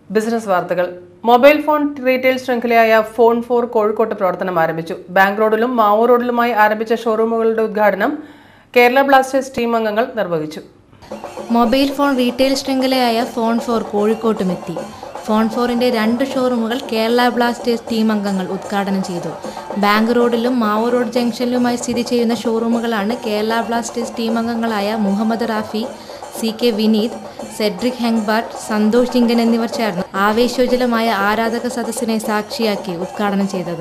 business വാർത്തകൾ mobile phone retail ശൃംഖലയായ phone four കോഴിക്കോട്ട് പ്രവർത്തനം ആരംഭിച്ചു ബാങ്ക് റോഡിലും മാവൂർ റോഡിലുമായി ആരംഭിച്ച ഷോറൂമുകളുടെ ഉദ്ഘാടനം കേരള ബ്ലാസ്റ്റേഴ്സ് ടീം അംഗങ്ങൾ നിർവഹിച്ചു മൊബൈൽ ഫോൺ റീറ്റെയിൽ ശൃംഖലയായ ഫോൺ ഫോർ കോഴിക്കോട്ടും എത്തി ഫോൺ ഫോറിന്റെ രണ്ട് ഷോറൂമുകൾ കേരള ബ്ലാസ്റ്റേഴ്സ് ടീം അംഗങ്ങൾ ഉദ്ഘാടനം ചെയ്തു ബാങ്ക് റോഡിലും മാവൂർ റോഡ് ജംഗ്ഷനിലുമായി സ്ഥിതി ചെയ്യുന്ന ഷോറൂമുകളാണ് കേരള ബ്ലാസ്റ്റേഴ്സ് ടീം അംഗങ്ങളായ Muhammad Rafi C K Vineeth Cedric Hengbart Santhosh Jhingan എന്നിവർ ചേർന്ന് ആവേശോജ്വലമായ ആരാധക സദസ്സിനെ സാക്ഷിയാക്കി ഉദ്ഘാടനം ചെയ്തത്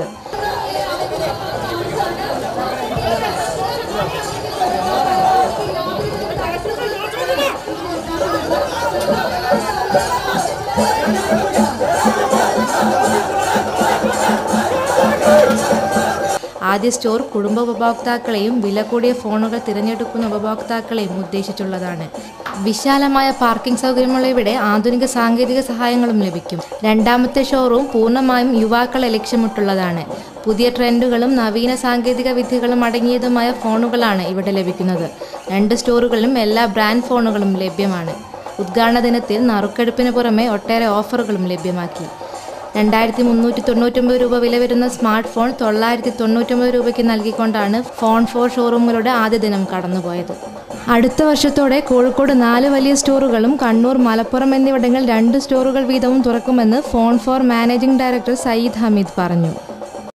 ആദ്യ സ്റ്റോർ കുടുംബ ഉപഭോക്താക്കളെയും വില കൂടിയ ഫോണുകൾ തിരഞ്ഞെടുക്കുന്ന ഉപഭോക്താക്കളെയും ഉദ്ദേശിച്ചുള്ളതാണ് വിശാലമായ പാർക്കിംഗ് സൗകര്യമുള്ള ഇവിടെ ആധുനിക സാങ്കേതിക സഹായങ്ങളും ലഭിക്കും രണ്ടാമത്തെ ഷോറൂം പൂർണ്ണമായും യുവാക്കളെ ലക്ഷ്യമിട്ടുള്ളതാണ് പുതിയ ട്രെൻഡുകളും നവീന സാങ്കേതിക വിദ്യകളും അടങ്ങിയതുമായ ഫോണുകളാണ് ഇവിടെ ലഭിക്കുന്നത് രണ്ട് സ്റ്റോറുകളിലും എല്ലാ ബ്രാൻഡ് ഫോണുകളും ലഭ്യമാണ് ഉദ്ഘാടന ദിനത്തിൽ നറുക്കെടുപ്പിന് പുറമെ ഒട്ടേറെ ഓഫറുകളും ലഭ്യമാക്കി രണ്ടായിരത്തി മുന്നൂറ്റി തൊണ്ണൂറ്റൊമ്പത് രൂപ വില വരുന്ന സ്മാർട്ട് ഫോൺ തൊള്ളായിരത്തി തൊണ്ണൂറ്റൊമ്പത് രൂപയ്ക്ക് നൽകിക്കൊണ്ടാണ് ഫോൺ ഫോർ ഷോറൂമുകളുടെ ആദ്യ ദിനം കടന്നുപോയത് അടുത്ത വർഷത്തോടെ കോഴിക്കോട് നാല് വലിയ സ്റ്റോറുകളും കണ്ണൂർ മലപ്പുറം എന്നിവിടങ്ങളിൽ രണ്ട് സ്റ്റോറുകൾ വീതവും തുറക്കുമെന്ന് phone four managing director Syed Hameed പറഞ്ഞു